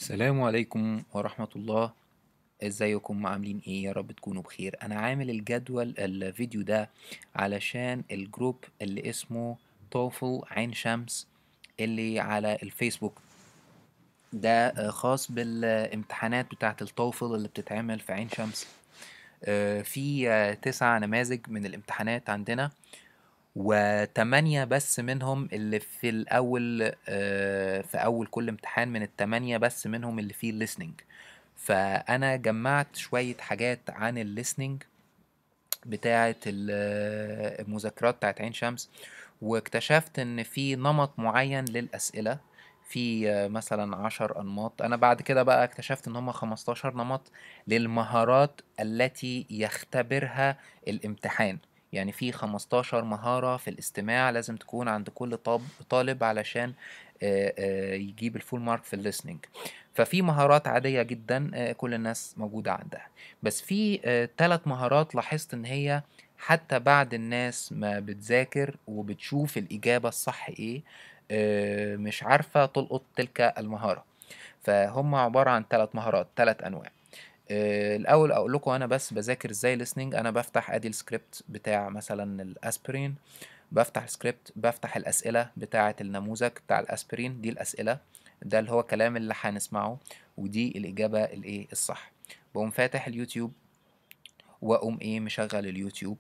السلام عليكم ورحمة الله ازيكم عاملين ايه يا رب تكونوا بخير انا عامل الجدول الفيديو ده علشان الجروب اللي اسمه توفل عين شمس اللي على الفيسبوك ده آه، خاص بالامتحانات بتاعة التوفل اللي بتتعمل في عين شمس آه، في آه، تسع نماذج من الامتحانات عندنا وتمانية بس منهم اللي في الأول آه، في أول كل امتحان من التمانية بس منهم اللي فيه الليسننج فأنا جمعت شوية حاجات عن الليسننج بتاعة ال- المذكرات بتاعة عين شمس واكتشفت إن في نمط معين للأسئلة في آه، مثلا عشر أنماط أنا بعد كده بقى اكتشفت إن هما خمستاشر نمط للمهارات التي يختبرها الامتحان يعني في 15 مهارة في الاستماع لازم تكون عند كل طاب طالب علشان آه، آه، يجيب الفول مارك في الليسننج ففي مهارات عادية جدا آه، كل الناس موجودة عندها بس في ثلاث مهارات لاحظت ان هي حتى بعد الناس ما بتذاكر وبتشوف الإجابة الصح ايه آه، مش عارفة تلقط تلك المهارة فهم عبارة عن ثلاث مهارات ثلاث أنواع آه، الأول أقول لكم أنا بس بذاكر إزاي listening أنا بفتح أدي السكريبت بتاع مثلا الأسبرين بفتح السكريبت بفتح الأسئلة بتاعة النموذج بتاع الأسبرين دي الأسئلة ده اللي هو الكلام اللي هنسمعه ودي الإجابة الإيه الصح بقوم فاتح اليوتيوب وأقوم إيه مشغل اليوتيوب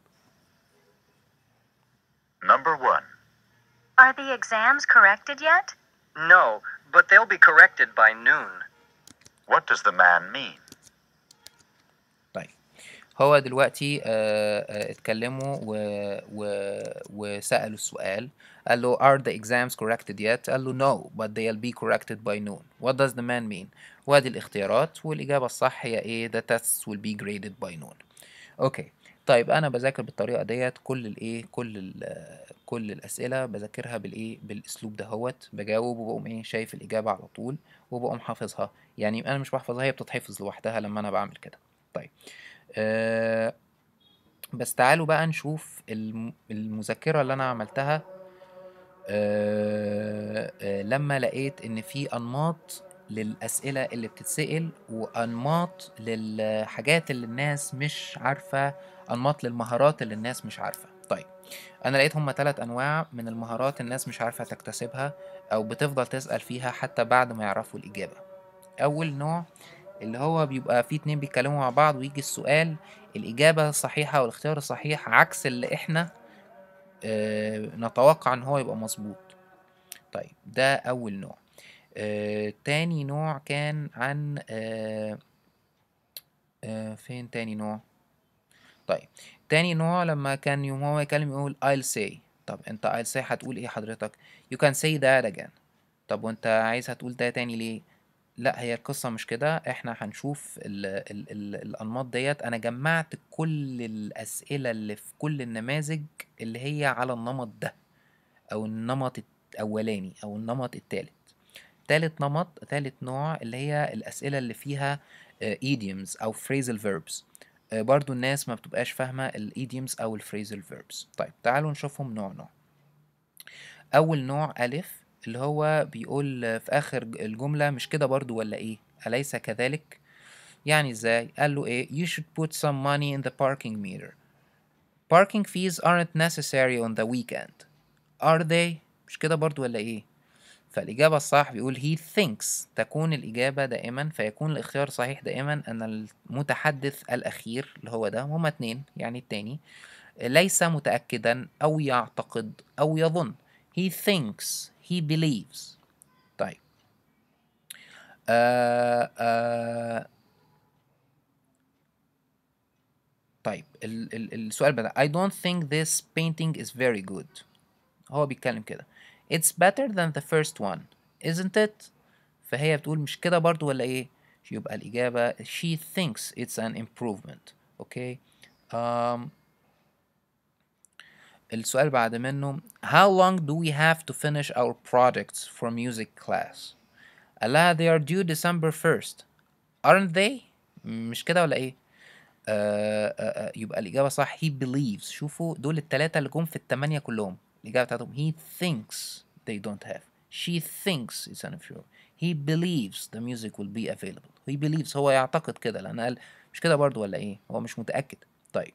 Number 1. Are the exams corrected yet? No, but they'll be corrected by noon. What does the man mean? طيب هو دلوقتي آه، آه، اتكلموا و... و... وسألوا السؤال قال له are the exams corrected yet قال له no but they'll be corrected by noon what does the man mean وادي الاختيارات والإجابة الصح هي ايه the tests will be graded by noon اوكي طيب انا بذاكر بالطريقه ديت كل الايه كل ال كل الاسئله بذاكرها بالايه بالاسلوب دهوت بجاوب وبقوم ايه شايف الاجابه على طول وبقوم حافظها يعني انا مش بحفظها هي بتتحفظ لوحدها لما انا بعمل كده طيب آه بس تعالوا بقى نشوف الم- المذكره اللي انا عملتها آه آه لما لقيت ان في انماط للاسئله اللي بتتسال وانماط للحاجات اللي الناس مش عارفه انماط للمهارات اللي الناس مش عارفه طيب انا لقيت هما ثلاث انواع من المهارات الناس مش عارفه تكتسبها او بتفضل تسال فيها حتى بعد ما يعرفوا الاجابه اول نوع اللي هو بيبقى في اتنين بيتكلموا مع بعض ويجي السؤال الإجابة الصحيحة والاختيار الصحيح عكس اللي احنا آه، نتوقع ان هو يبقى مظبوط طيب ده اول نوع آه، تاني نوع كان عن آه، آه، فين تاني نوع طيب تاني نوع لما كان يوم هو يكلم يقول I'll say طب انت I'll say هتقول ايه حضرتك you can say that again طب وانت عايز هتقول ده تاني ليه لا هي القصة مش كده احنا هنشوف ال ال ال الأنماط ديت أنا جمعت كل الأسئلة اللي في كل النماذج اللي هي على النمط ده أو النمط الأولاني أو النمط التالت تالت نمط تالت نوع اللي هي الأسئلة اللي فيها آه، idioms أو phrasal verbs آه، برضو الناس ما بتبقاش فاهمة ال idioms أو ال phrasal verbs طيب تعالوا نشوفهم نوع نوع أول نوع ألف اللي هو بيقول آه، في آخر ج- الجملة مش كده برضو ولا إيه أليس كذلك يعني إزاي قال له إيه you should put some money in the parking meter parking fees aren't necessary on the weekend are they مش كده برضو ولا إيه فالإجابة الصح بيقول he thinks تكون الإجابة دائما فيكون الاختيار الصحيح دائما أن المتحدث الأخير اللي هو ده هما اتنين يعني التاني ليس متأكدا أو يعتقد أو يظن he thinks he believes طيب آه آه طيب ال ال السؤال بدأ I don't think this painting is very good هو بيتكلم كده It's better than the first one isn't it فهي بتقول مش كده برضو ولا ايه يبقى الإجابة she thinks it's an improvement اوكي um, السؤال بعد منه How long do we have to finish our projects for music class قال لها they are due December 1st aren't they مش كده ولا ايه آه آه آه يبقى الإجابة صح he believes شوفوا دول التلاتة اللي جم في التمانية كلهم الإجابة بتاعتهم he thinks they don't have she thinks it's an improvement he believes the music will be available he believes هو يعتقد كده لأن قال مش كده برضو ولا إيه هو مش متأكد طيب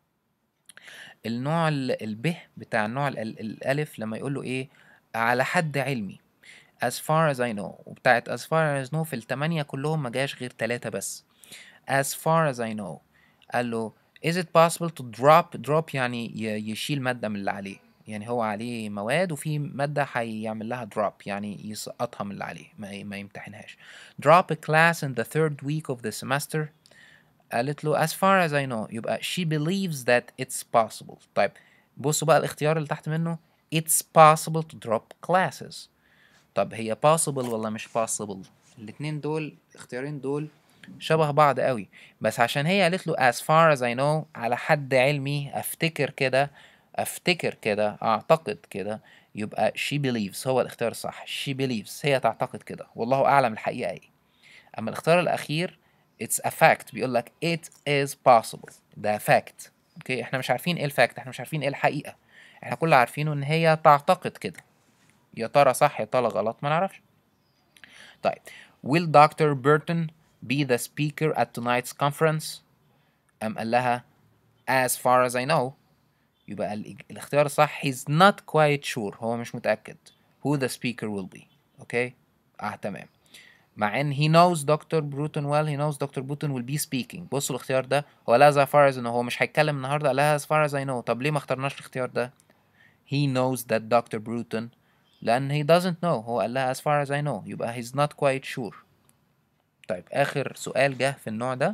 النوع ال- الب بتاع النوع ال- ال- الألف لما يقول له إيه على حد علمي as far as I know وبتاعت as far as know في التمانية كلهم ما جاش غير تلاتة بس as far as I know قال له is it possible to drop drop يعني ي- يشيل مادة من اللي عليه يعني هو عليه مواد وفي مادة هيعمل لها drop يعني يسقطها من اللي عليه ما, ي- ما يمتحنهاش drop a class in the third week of the semester قالت له as far as I know يبقى she believes that it's possible طيب بصوا بقى الاختيار اللي تحت منه it's possible to drop classes طب هي possible ولا مش possible الاتنين دول الاختيارين دول شبه بعض قوي بس عشان هي قالت له as far as I know على حد علمي افتكر كده افتكر كده اعتقد كده يبقى she believes هو الاختيار الصح she believes هي تعتقد كده والله اعلم الحقيقة ايه اما الاختيار الاخير it's a fact بيقول لك it is possible ده fact اوكي احنا مش عارفين ايه الفاكت احنا مش عارفين ايه الحقيقة احنا كل اللي عارفينه ان هي تعتقد كده يا ترى صح يا ترى غلط ما نعرفش طيب will Dr. Burton be the speaker at tonight's conference أم قال لها as far as I know يبقى الإج- الاختيار الصح he's not quite sure هو مش متأكد who the speaker will be اوكي اه تمام مع ان he knows Dr. Bruton well he knows Dr. Bruton will be speaking بصوا الاختيار ده هو قالها as far as انه هو مش هيتكلم النهارده قالها as far as I know طب ليه ما اخترناش الاختيار ده he knows that Dr. Bruton لأن he doesn't know هو قال لها as far as I know يبقى he's not quite sure طيب آخر سؤال جه في النوع ده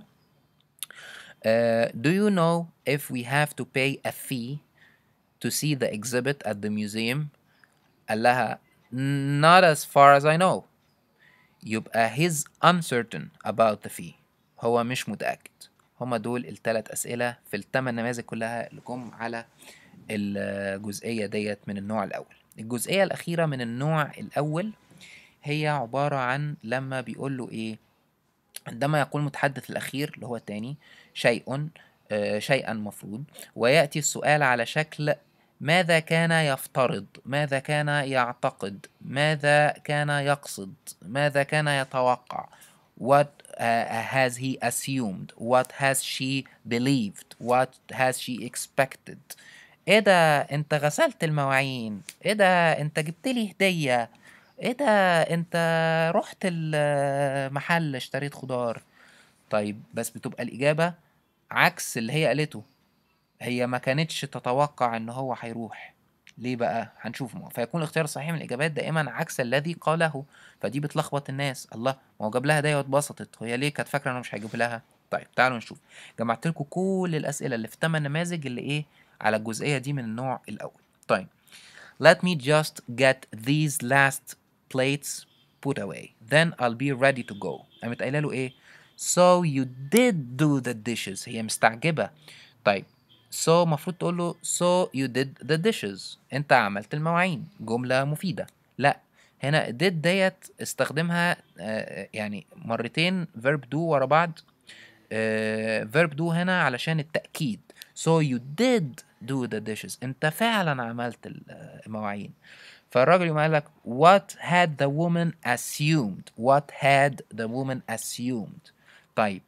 uh, do you know if we have to pay a fee to see the exhibit at the museum قال لها not as far as I know يبقى he's uncertain about the fee هو مش متأكد هما دول التلات أسئلة في التمن نماذج كلها اللي جم على الجزئية ديت من النوع الأول الجزئية الأخيرة من النوع الأول هي عبارة عن لما بيقول له إيه عندما يقول المتحدث الأخير اللي هو التاني شيء آه، شيئا مفروض ويأتي السؤال على شكل ماذا كان يفترض ماذا كان يعتقد ماذا كان يقصد ماذا كان يتوقع what uh, has he assumed what has she believed what has she expected ايه ده انت غسلت المواعين ايه ده انت جبت لي هدية ايه ده انت رحت المحل اشتريت خضار طيب بس بتبقى الإجابة عكس اللي هي قالته هي ما كانتش تتوقع ان هو هيروح ليه بقى هنشوف ما هو. فيكون الاختيار الصحيح من الاجابات دائما عكس الذي قاله فدي بتلخبط الناس الله ما هو جاب لها هديه واتبسطت هي ليه كانت فاكره انه مش هيجيب لها طيب تعالوا نشوف جمعت لكم كل الاسئله اللي في الثمان نماذج اللي ايه على الجزئيه دي من النوع الاول طيب let me just get these last plates put away then I'll be ready to go قامت قايله له ايه so you did do the dishes هي مستعجبه طيب so المفروض تقول له so you did the dishes انت عملت المواعين جملة مفيدة لا هنا did ديت استخدمها آه، يعني مرتين verb do ورا بعض آه، verb do هنا علشان التأكيد so you did do the dishes انت فعلا عملت ال- آه، المواعين فالراجل يقوم قال لك what had the woman assumed what had the woman assumed طيب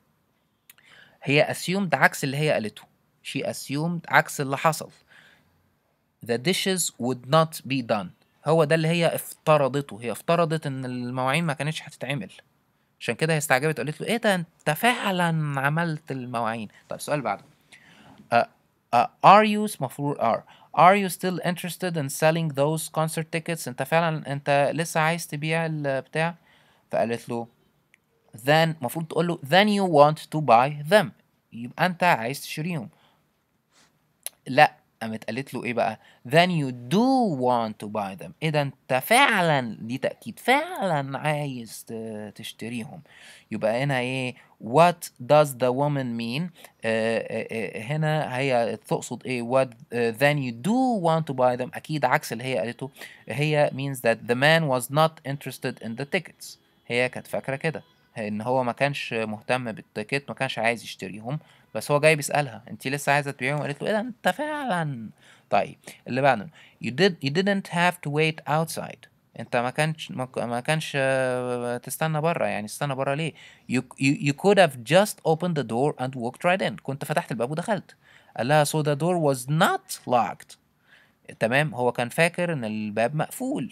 هي assumed عكس اللي هي قالته she assumed عكس اللي حصل the dishes would not be done هو ده اللي هي افترضته هي افترضت ان المواعين ما كانتش هتتعمل عشان كده هي استعجبت قالت له ايه ده انت فعلا عملت المواعين طيب السؤال اللي بعده uh, uh, are you مفروض are are you still interested in selling those concert tickets انت فعلا انت لسه عايز تبيع البتاع فقالت له then المفروض تقول له then you want to buy them يبقى انت عايز تشتريهم لا قامت قالت له ايه بقى then you do want to buy them ايه ده انت فعلا دي تأكيد فعلا عايز ت- تشتريهم يبقى هنا ايه what does the woman mean آه آه آه هنا هي تقصد ايه what آه then you do want to buy them اكيد عكس اللي هي قالته هي means that the man was not interested in the tickets هي كانت فاكرة كده ان هو ما كانش مهتم بالتيكت ما كانش عايز يشتريهم بس هو جاي بيسألها انت لسه عايزة تبيعهم قالت له ايه ده انت فعلا طيب اللي بعده you did you didn't have to wait outside انت ما كانش ما ك- ما كانش آه، تستنى بره يعني استنى بره ليه you, you, you could have just opened the door and walked right in كنت فتحت الباب ودخلت قال لها so the door was not locked تمام هو كان فاكر ان الباب مقفول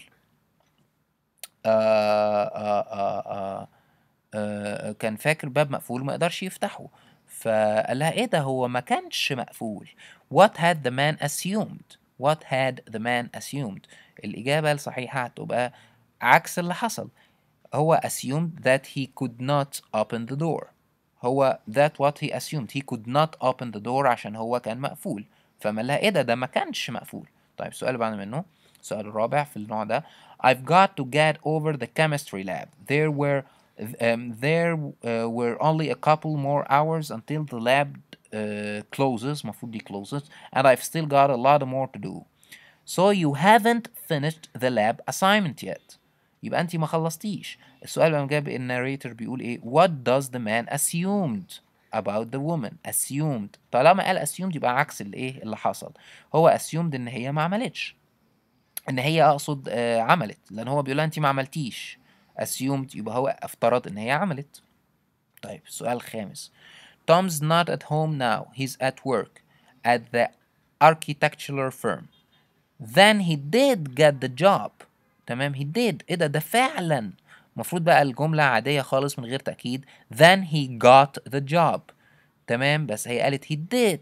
آه آه آه آه آه كان فاكر الباب مقفول ما يقدرش يفتحه فقال لها ايه ده هو ما كانش مقفول what had the man assumed what had the man assumed الإجابة الصحيحة هتبقى عكس اللي حصل هو assumed that he could not open the door هو that what he assumed he could not open the door عشان هو كان مقفول فما لها ايه ده ده ما كانش مقفول طيب السؤال اللي بعد منه السؤال الرابع في النوع ده I've got to get over the chemistry lab there were um, there uh, were only a couple more hours until the lab uh, closes المفروض دي closes and I've still got a lot more to do So you haven't finished the lab assignment yet. يبقى انت ما خلصتيش. السؤال بقى جاب الناريتور بيقول ايه؟ What does the man assumed about the woman? Assumed. طالما قال assumed يبقى عكس الايه اللي حصل. هو assumed ان هي ما عملتش. ان هي اقصد آه عملت لان هو بيقول لها انت ما عملتيش. assumed يبقى هو افترض ان هي عملت. طيب السؤال الخامس. Tom's not at home now. He's at work at the architectural firm. then he did get the job تمام he did ايه ده ده فعلا المفروض بقى الجملة عادية خالص من غير تأكيد then he got the job تمام بس هي قالت he did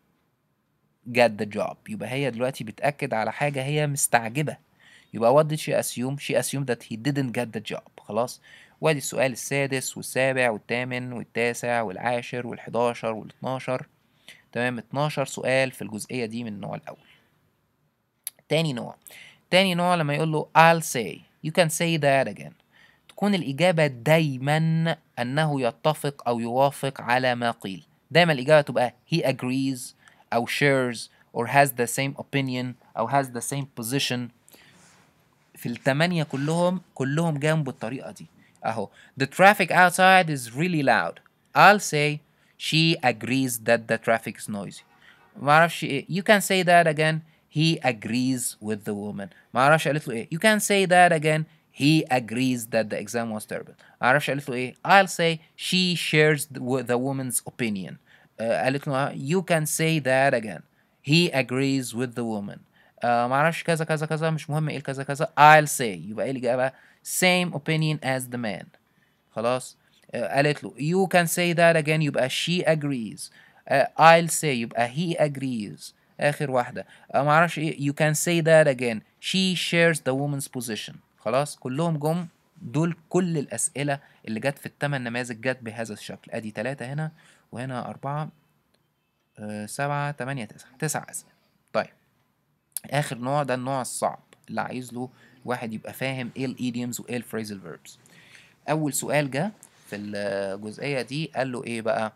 get the job يبقى هي دلوقتي بتأكد على حاجة هي مستعجبة يبقى what did she assume she assumed that he didn't get the job خلاص وادي السؤال السادس والسابع والثامن والتاسع والعاشر والحداشر والاتناشر تمام 12 سؤال في الجزئية دي من النوع الأول تاني نوع تاني نوع لما يقول له I'll say you can say that again تكون الإجابة دايما أنه يتفق أو يوافق على ما قيل دايما الإجابة تبقى he agrees أو shares or has the same opinion أو has the same position في التمانية كلهم كلهم جاهم بالطريقة دي أهو the traffic outside is really loud I'll say she agrees that the traffic is noisy معرفش إيه you can say that again he agrees with the woman معرفش قالت له إيه you can say that again he agrees that the exam was terrible معرفش قالت له إيه I'll say she shares the, wo- the woman's opinion آه، قالت له you can say that again he agrees with the woman آه معرفش كذا كذا كذا مش مهم ايه الكذا كذا I'll say يبقى ايه الإجابة same opinion as the man خلاص آه قالت له you can say that again يبقى she agrees آه I'll say يبقى he agrees آخر واحدة آه معرفش ايه you can say that again she shares the woman's position خلاص كلهم جم دول كل الأسئلة اللي جت في الثمان نماذج جت بهذا الشكل ادي ثلاثة هنا وهنا أربعة آه سبعة تمانية تسعة تسع أسئلة طيب اخر نوع ده النوع الصعب اللي عايز له واحد يبقى فاهم ايه الايديومز وايه الفريزل فيربس اول سؤال جه في الجزئيه دي قال له ايه بقى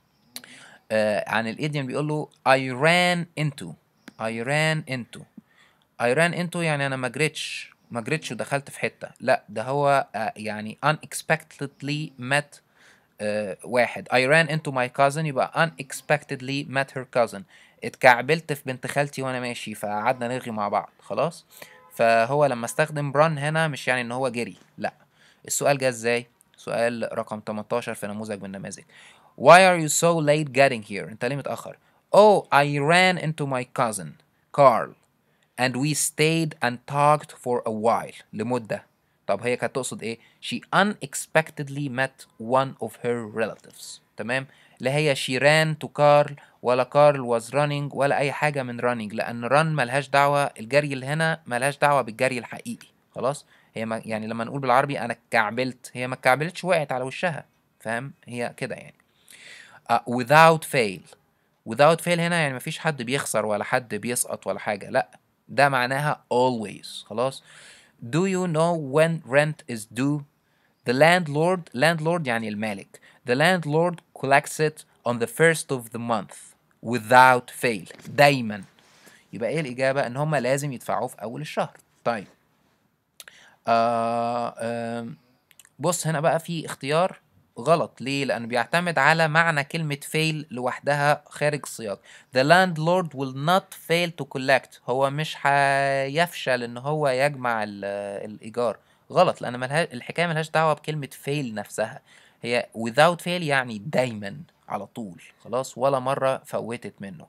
آه عن الايديوم بيقول له I ran into I ran into I ran into يعني انا ما جريتش ما جريتش ودخلت في حته لا ده هو آه يعني unexpectedly met آه واحد I ran into my cousin يبقى unexpectedly met her cousin اتكعبلت في بنت خالتي وانا ماشي فقعدنا نرغي مع بعض خلاص فهو لما استخدم run هنا مش يعني ان هو جري لا السؤال جه ازاي سؤال رقم 18 في نموذج من النماذج Why are you so late getting here انت ليه متأخر Oh I ran into my cousin Carl and we stayed and talked for a while لمدة طب هي كانت تقصد ايه she unexpectedly met one of her relatives تمام لا هي she ran to Carl ولا كارل was running ولا اي حاجة من running لان run ملهاش دعوة الجري اللي هنا ملهاش دعوة بالجري الحقيقي خلاص هي ما يعني لما نقول بالعربي انا اتكعبلت هي ما اتكعبلتش وقعت على وشها فاهم هي كده يعني uh, without fail without fail هنا يعني مفيش حد بيخسر ولا حد بيسقط ولا حاجة لا ده معناها always خلاص do you know when rent is due the landlord landlord يعني المالك the landlord collects it on the first of the month without fail دايما يبقى ايه الإجابة ان هم لازم يدفعوه في أول الشهر طيب آه آم، بص هنا بقى في اختيار غلط ليه لانه بيعتمد على معنى كلمة fail لوحدها خارج السياق the landlord will not fail to collect هو مش هيفشل ان هو يجمع ال- الايجار غلط لان ملها الحكاية ملهاش دعوة بكلمة fail نفسها هي without fail يعني دايما على طول خلاص ولا مرة فوتت منه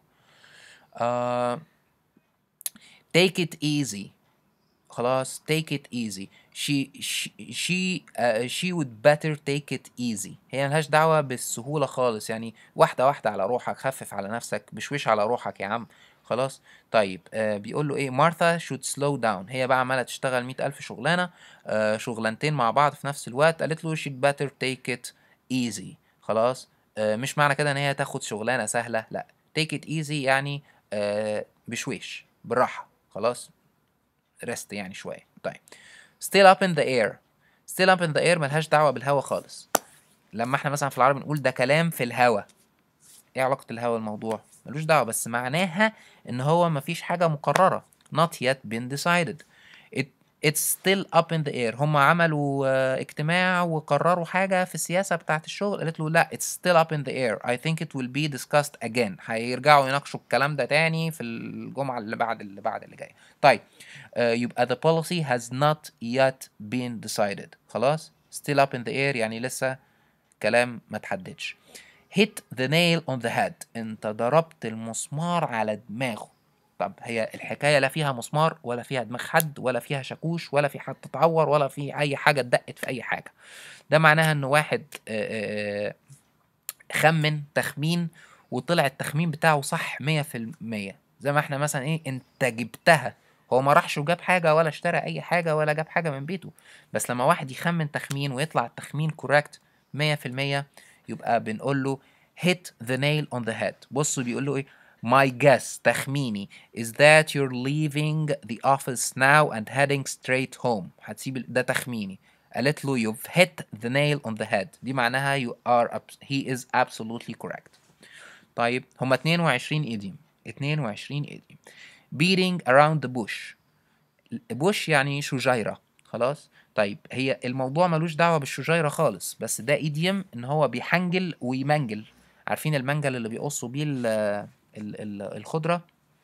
آه take it easy خلاص take it easy she she she, uh, she would better take it easy هي ملهاش دعوة بالسهولة خالص يعني واحدة واحدة على روحك خفف على نفسك بشويش على روحك يا عم خلاص طيب آه بيقول له ايه مارثا should slow down هي بقى عمالة تشتغل مئة ألف شغلانة آه شغلانتين مع بعض في نفس الوقت قالت له she'd better take it easy خلاص آه مش معنى كده ان هي تاخد شغلانة سهلة لا take it easy يعني آه بشويش بالراحة خلاص ريست يعني شوية طيب still up in the air still up in the air ملهاش دعوة بالهوا خالص لما احنا مثلا في العربي نقول ده كلام في الهوا ايه علاقة الهوا الموضوع ملوش دعوة بس معناها ان هو مفيش حاجة مقررة not yet been decided it it's still up in the air هم عملوا آه، اجتماع وقرروا حاجة في السياسة بتاعة الشغل قالت له لا it's still up in the air I think it will be discussed again هيرجعوا يناقشوا الكلام ده تاني في الجمعة اللي بعد اللي بعد اللي جاية طيب آه، يبقى the policy has not yet been decided خلاص still up in the air يعني لسه كلام ما تحددش hit the nail on the head انت ضربت المسمار على دماغه طب هي الحكاية لا فيها مسمار ولا فيها دماغ حد ولا فيها شاكوش ولا في حد تتعور ولا في أي حاجة اتدقت في أي حاجة ده معناها إن واحد آه، آه، خمن تخمين وطلع التخمين بتاعه صح مية في المية زي ما احنا مثلا ايه انت جبتها هو ما راحش وجاب حاجة ولا اشترى أي حاجة ولا جاب حاجة من بيته بس لما واحد يخمن تخمين ويطلع التخمين كوريكت مية في المية يبقى بنقول له hit the nail on the head بصوا بيقول له ايه My guess تخميني is that you're leaving the office now and heading straight home هتسيب ال- ده تخميني قالت له you've hit the nail on the head دي معناها you are abs- he is absolutely correct طيب هما 22 idiom 22 idiom beating around the bush bush يعني شجيرة خلاص طيب هي الموضوع ملوش دعوة بالشجيرة خالص بس ده ايديوم ان هو بيحنجل ويمنجل عارفين المنجل اللي بيقصوا بيه ال- ال- ال- الخضرة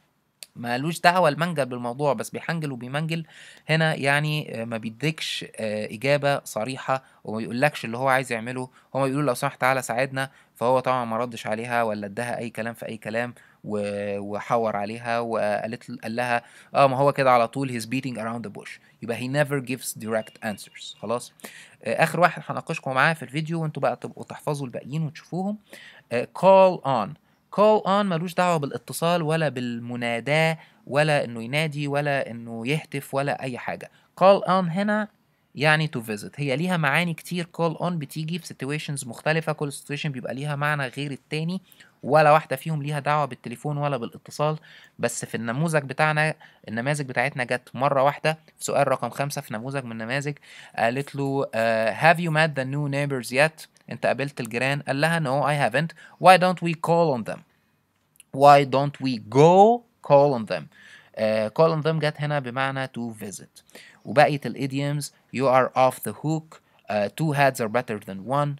مالوش دعوة المنجل بالموضوع بس بيحنجل وبيمنجل هنا يعني آه، ما بيديكش آه، إجابة صريحة وما بيقولكش اللي هو عايز يعمله هما بيقولوا لو سمحت تعالى ساعدنا فهو طبعا ما ردش عليها ولا اداها أي كلام في أي كلام و- وحور عليها وقالت قال لها اه ما هو كده على طول he's beating around the bush يبقى he never gives direct answers خلاص آه، آخر واحد هناقشكم معاه في الفيديو وانتوا بقى تبقوا تحفظوا الباقيين وتشوفوهم آه، call on call on ملوش دعوة بالاتصال ولا بالمناداة ولا انه ينادي ولا انه يهتف ولا اي حاجة call on هنا يعني to visit هي ليها معاني كتير call on بتيجي في situations مختلفة كل situation بيبقى ليها معنى غير التاني ولا واحدة فيهم ليها دعوة بالتليفون ولا بالاتصال بس في النموذج بتاعنا النماذج بتاعتنا جت مرة واحدة في سؤال رقم خمسة في نموذج من النماذج قالت له uh, have you met the new neighbors yet انت قابلت الجيران قال لها no I haven't why don't we call on them why don't we go call on them uh, call on them جت هنا بمعنى to visit وبقية الإديومز you are off the hook uh, two heads are better than one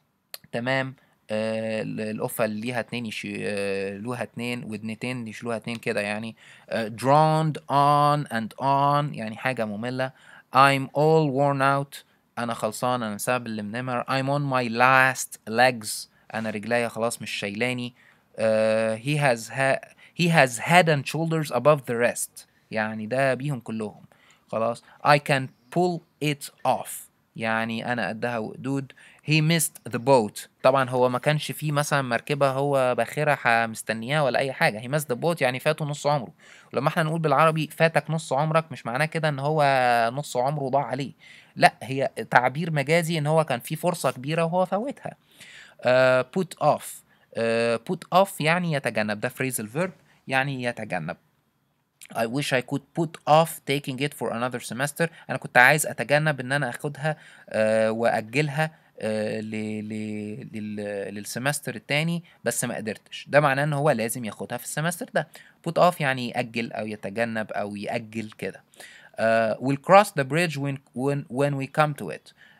تمام آه ال- القفة اللي ليها اتنين يشيلوها اتنين ودنتين يشيلوها اتنين كده يعني آه drowned on and on يعني حاجة مملة I'm all worn out أنا خلصان أنا سبب اللي منمر I'm on my last legs أنا رجليا خلاص مش شايلاني آه he has ha he has head and shoulders above the rest يعني ده بيهم كلهم خلاص I can pull it off يعني انا قدها وقدود he missed the boat طبعا هو ما كانش فيه مثلا مركبة هو باخرة ح- مستنياه ولا اي حاجة he missed the boat يعني فاته نص عمره ولما احنا نقول بالعربي فاتك نص عمرك مش معناه كده ان هو نص عمره ضاع عليه لا هي تعبير مجازي ان هو كان في فرصة كبيرة وهو فوتها uh, put off uh, put off يعني يتجنب ده phrasal verb يعني يتجنب I wish I could put off taking it for another semester أنا كنت عايز أتجنب إن أنا أخدها آه وأجلها آه ل... ل... لل... للسمستر التاني بس ما قدرتش ده معناه إن هو لازم ياخدها في السمستر ده put off يعني يأجل أو يتجنب أو يأجل كده uh, we'll cross the bridge when, when, when we come to it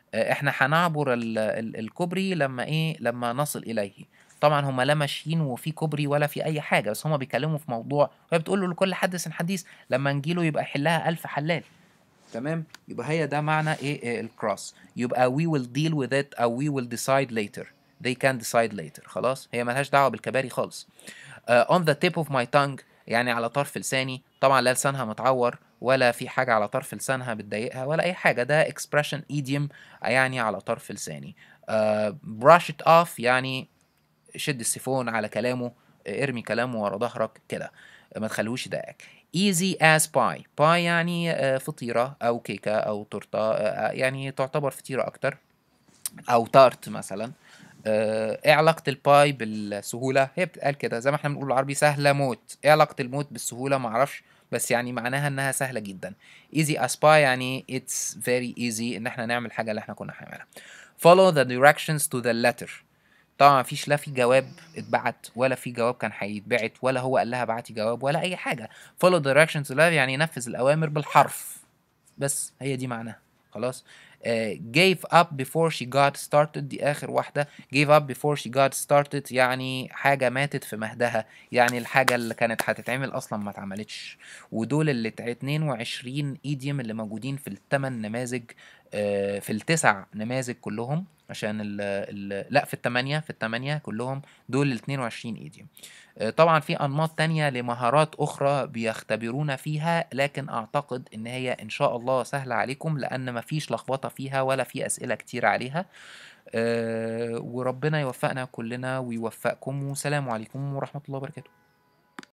آه، احنا هنعبر ال- ال- الكوبري لما ايه لما نصل اليه طبعا هما لا ماشيين وفي كوبري ولا في اي حاجه بس هما بيتكلموا في موضوع وهي بتقول له لكل حدث حديث لما نجيله يبقى يحلها ألف حلال تمام يبقى هي ده معنى ايه, إيه الكروس يبقى we will deal with it او we will decide later they can decide later خلاص هي ملهاش دعوه بالكباري خالص uh, on the tip of my tongue يعني على طرف لساني طبعا لا لسانها متعور ولا في حاجة على طرف لسانها بتضايقها ولا أي حاجة ده expression idiom يعني على طرف لساني uh, brush it off يعني شد السيفون على كلامه ارمي كلامه ورا ظهرك كده ما تخلوش يضايقك easy as pie pie يعني آه، فطيرة أو كيكة أو تورتة آه، يعني تعتبر فطيرة أكتر أو تارت مثلا آه، ايه علاقة الباي بالسهولة؟ هي بتتقال كده زي ما احنا بنقول بالعربي سهلة موت، ايه علاقة الموت بالسهولة معرفش بس يعني معناها انها سهلة جدا. easy as pie يعني it's very easy ان احنا نعمل حاجة اللي احنا كنا هنعملها. follow the directions to the letter. طبعا مفيش لا في جواب اتبعت ولا في جواب كان هيتبعت ولا هو قال لها بعتي جواب ولا اي حاجة. follow the directions to the letter يعني نفذ الأوامر بالحرف. بس هي دي معناها خلاص آه، gave up before she got started دي آخر واحدة gave up before she got started يعني حاجة ماتت في مهدها يعني الحاجة اللي كانت هتتعمل أصلا ما اتعملتش ودول اللي تع- 22 ايديوم اللي موجودين في الثمان نماذج آه، في التسع نماذج كلهم عشان ال ال لا في الثمانية في الثمانية كلهم دول ال 22 ايديوم آه، طبعا في أنماط تانية لمهارات أخرى بيختبرونا فيها لكن أعتقد إن هي إن شاء الله سهلة عليكم لأن مفيش لخبطة فيها ولا في أسئلة كتير عليها آه، وربنا يوفقنا كلنا ويوفقكم والسلام عليكم ورحمة الله وبركاته